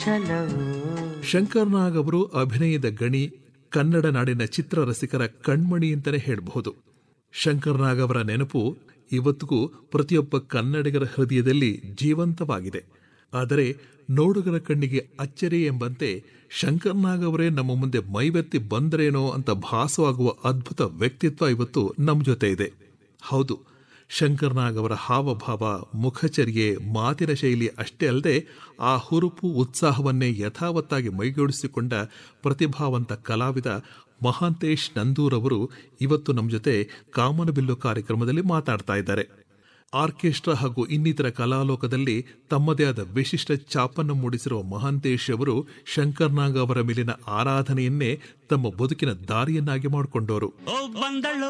ಛಲವು ಶಂಕರ್ ನಾಗ್ ಅವರು ಅಭಿನಯದ ಗಣಿ ಕನ್ನಡ ನಾಡಿನ ಚಿತ್ರರಸಿಕರ ಕಣ್ಮಣಿ ಅಂತಲೇ ಹೇಳಬಹುದು ಶಂಕರ್ ನಾಗ್ ಅವರ ನೆನಪು ಇವತ್ತಿಗೂ ಪ್ರತಿಯೊಬ್ಬ ಕನ್ನಡಿಗರ ಹೃದಯದಲ್ಲಿ ಜೀವಂತವಾಗಿದೆ ಆದರೆ ನೋಡುಗರ ಕಣ್ಣಿಗೆ ಅಚ್ಚರಿ ಎಂಬಂತೆ ಶಂಕರ್ ನಾಗ್ ಅವರೇ ನಮ್ಮ ಮುಂದೆ ಮೈವೆತ್ತಿ ಬಂದ್ರೇನೋ ಅಂತ ಭಾಸವಾಗುವ ಅದ್ಭುತ ವ್ಯಕ್ತಿತ್ವ ಇವತ್ತು ನಮ್ಮ ಜೊತೆ ಇದೆ ಹೌದು ಶಂಕರ್ ನಾಗ್ ಅವರ ಹಾವಭಾವ ಮುಖಚರ್ಯೆ ಮಾತಿನ ಶೈಲಿ ಅಷ್ಟೇ ಅಲ್ಲದೆ ಆ ಹುರುಪು ಉತ್ಸಾಹವನ್ನೇ ಯಥಾವತ್ತಾಗಿ ಮೈಗೂಡಿಸಿಕೊಂಡ ಪ್ರತಿಭಾವಂತ ಕಲಾವಿದ ಮಹಾಂತೇಶ್ ನಂದೂರ್ ಅವರು ಇವತ್ತು ನಮ್ಮ ಜೊತೆ ಕಾಮನಬಿಲ್ಲು ಕಾರ್ಯಕ್ರಮದಲ್ಲಿ ಮಾತಾಡ್ತಾ ಇದ್ದಾರೆ ಆರ್ಕೆಸ್ಟ್ರಾ ಹಾಗೂ ಇನ್ನಿತರ ಕಲಾಲೋಕದಲ್ಲಿ ತಮ್ಮದೇ ಆದ ವಿಶಿಷ್ಟ ಛಾಪನ್ನು ಮೂಡಿಸಿರುವ ಮಹಾಂತೇಶ್ ಅವರು ಶಂಕರ್ ನಾಗ್ ಅವರ ಮೇಲಿನ ಆರಾಧನೆಯನ್ನೇ ತಮ್ಮ ಬದುಕಿನ ದಾರಿಯನ್ನಾಗಿ ಮಾಡಿಕೊಂಡವರು ಓ ಬಂದಳು